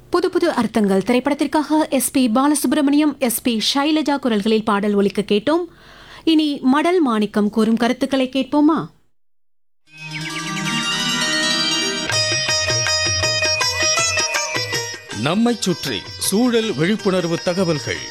புது புது அர்த்தங்கள் திரைப்படத்திற்காக S P Balasubrahmanyam S P Shailaja குரல்களில் பாடல் ஒலிக்க கேட்டோம் இனி மடல் மாணிக்கம் கூறும் கருத்துக்களை கேட்போமா நம்மைச் சுற்றி சூழல் விழிப்புணர்வு தகவல்கள்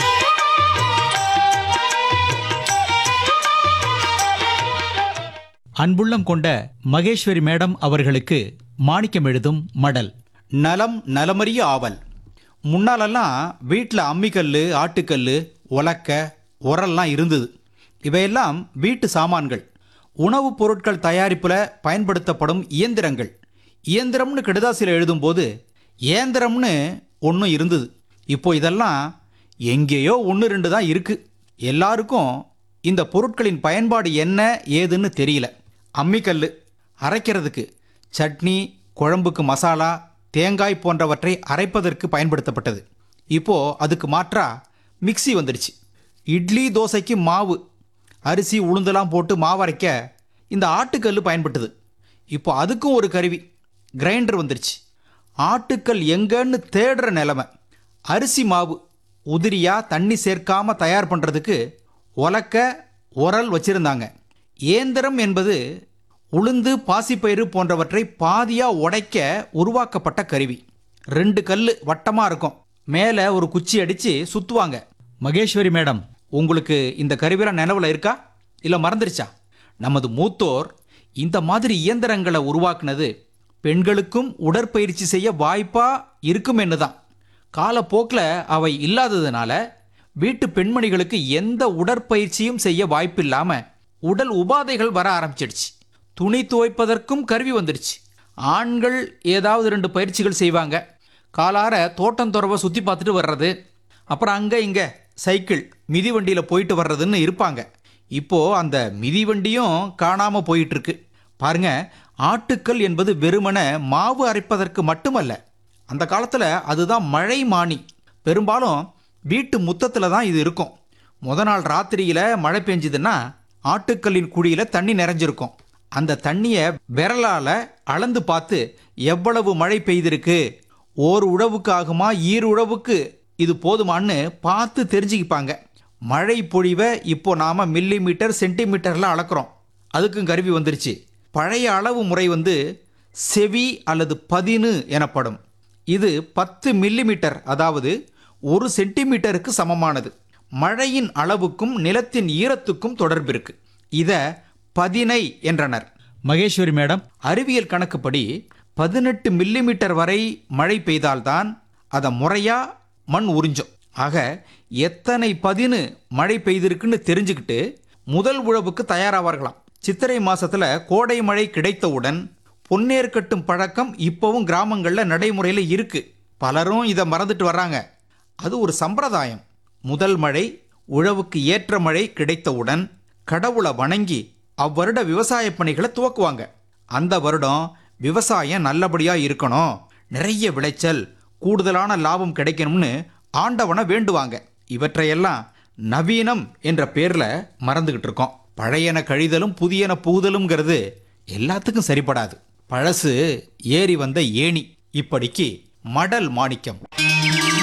அன்புள்ளம் கொண்ட மகேஸ்வரி மேடம் அவர்களுக்கு மாணிக்கம் எழுதும் மடல் நலம் நலமறிய ஆவல் முன்னாலெல்லாம் வீட்டில் அம்மிக்கல் ஆட்டுக்கல் உலக்க உரல்லாம் இருந்தது இவையெல்லாம் வீட்டு சாமான்கள் உணவுப் பொருட்கள் தயாரிப்பில் பயன்படுத்தப்படும் இயந்திரங்கள் இயந்திரம்னு கெடுதாசியில் எழுதும்போது இயந்திரம்னு ஒன்றும் இருந்தது இப்போ இதெல்லாம் எங்கேயோ ஒன்று ரெண்டு தான் இருக்கு எல்லாருக்கும் இந்த பொருட்களின் பயன்பாடு என்ன ஏதுன்னு தெரியல அம்மிக்கல் அரைக்கிறதுக்கு சட்னி குழம்புக்கு மசாலா தேங்காய் போன்றவற்றை அரைப்பதற்கு பயன்படுத்தப்பட்டது இப்போ அதுக்கு மாற்றா மிக்ஸி வந்துடுச்சு இட்லி தோசைக்கு மாவு அரிசி உளுந்தெல்லாம் போட்டு மாவு அரைக்க இந்த ஆட்டுக்கல் பயன்பட்டது இப்போ அதுக்கும் ஒரு கருவி கிரைண்டர் வந்துடுச்சு ஆட்டுக்கல் எங்கன்னு தேடுற நிலைமை அரிசி மாவு உதிரியா தண்ணி சேர்க்காம தயார் பண்ணுறதுக்கு உலக்க உரல் வச்சிருந்தாங்க ஏந்திரம் என்பது உளுந்து பாசிப்பயிறு போன்றவற்றை பாதியா உடைக்க உருவாக்கப்பட்ட கருவி ரெண்டு கல் வட்டமா இருக்கும் மேலே ஒரு குச்சி அடிச்சு சுத்துவாங்க மகேஸ்வரி மேடம் உங்களுக்கு இந்த கருவிலாம் நினைவுல இருக்கா இல்ல மறந்துருச்சா நமது மூத்தோர் இந்த மாதிரி இயந்திரங்களை உருவாக்குனது பெண்களுக்கும் உடற்பயிற்சி செய்ய வாய்ப்பா இருக்கும் என்னதான் காலப்போக்கில் அவை இல்லாததுனால வீட்டு பெண்மணிகளுக்கு எந்த உடற்பயிற்சியும் செய்ய வாய்ப்பில்லாம உடல் உபாதைகள் வர ஆரம்பிச்சிடுச்சு துணி துவைப்பதற்கும் கருவி வந்துடுச்சு ஆண்கள் ஏதாவது ரெண்டு பயிற்சிகள் செய்வாங்க காலார தோட்டம் துறவை சுற்றி பார்த்துட்டு வர்றது அப்புறம் அங்கே இங்கே சைக்கிள் மிதிவண்டியில் போயிட்டு வர்றதுன்னு இருப்பாங்க இப்போ அந்த மிதிவண்டியும் காணாம போயிட்டு இருக்கு பாருங்க ஆட்டுக்கல் என்பது வெறுமனே மாவு அரைப்பதற்கு மட்டுமல்ல அந்த காலத்தில் அதுதான் மழை மானி பெரும்பாலும் வீட்டு முத்தத்தில் தான் இது இருக்கும் முத நாள் ராத்திரியில் மழை பெஞ்சுதுன்னா ஆட்டுக்கல்லின் குழியில் தண்ணி நிறைஞ்சிருக்கும் அந்த தண்ணியை விரலால் அளந்து பார்த்து எவ்வளவு மழை பெய்திருக்கு ஓர் உழவுக்கு ஆகுமா ஈர் உழவுக்கு இது போதுமான்னு பார்த்து தெரிஞ்சுக்கிப்பாங்க மழை பொழிவை இப்போ நாம மில்லி மீட்டர் சென்டிமீட்டரில் அளக்குறோம் அதுக்கும் கருவி வந்துருச்சு பழைய அளவு முறை வந்து செவி அல்லது பதினு எனப்படும் இது பத்து மில்லிமீட்டர் அதாவது ஒரு சென்டிமீட்டருக்கு சமமானது மழையின் அளவுக்கும் நிலத்தின் ஈரத்துக்கும் தொடர்பு இருக்கு இத பதினை என்றனர் மகேஸ்வரி மேடம் அறிவியல் கணக்குப்படி பதினெட்டு மில்லிமீட்டர் வரை மழை பெய்தால்தான் அதை முறையா மண் உறிஞ்சும் ஆக எத்தனை பதினு மழை பெய்திருக்குன்னு தெரிஞ்சுக்கிட்டு முதல் உழவுக்கு தயாராவார்களாம் சித்திரை மாசத்துல கோடை மழை கிடைத்தவுடன் பொன்னேர் கட்டும் பழக்கம் இப்போவும் கிராமங்கள்ல நடைமுறையில் இருக்கு பலரும் இதை மறந்துட்டு வர்றாங்க அது ஒரு சம்பிரதாயம் முதல் மழை உழவுக்கு ஏற்ற மழை கிடைத்தவுடன் கடவுளை வணங்கி அவ்வருட விவசாய பணிகளை துவக்குவாங்க அந்த வருடம் விவசாயம் நல்லபடியா இருக்கணும் நிறைய விளைச்சல் கூடுதலான லாபம் கிடைக்கணும்னு ஆண்டவனை வேண்டுவாங்க இவற்றையெல்லாம் நவீனம் என்ற பேர்ல மறந்துகிட்டு இருக்கோம் பழையன கழிதலும் புதியன புகுதலும்ங்கிறது எல்லாத்துக்கும் சரிப்படாது பழசு ஏறி வந்த ஏணி இப்படிக்கு மடல் மாணிக்கம்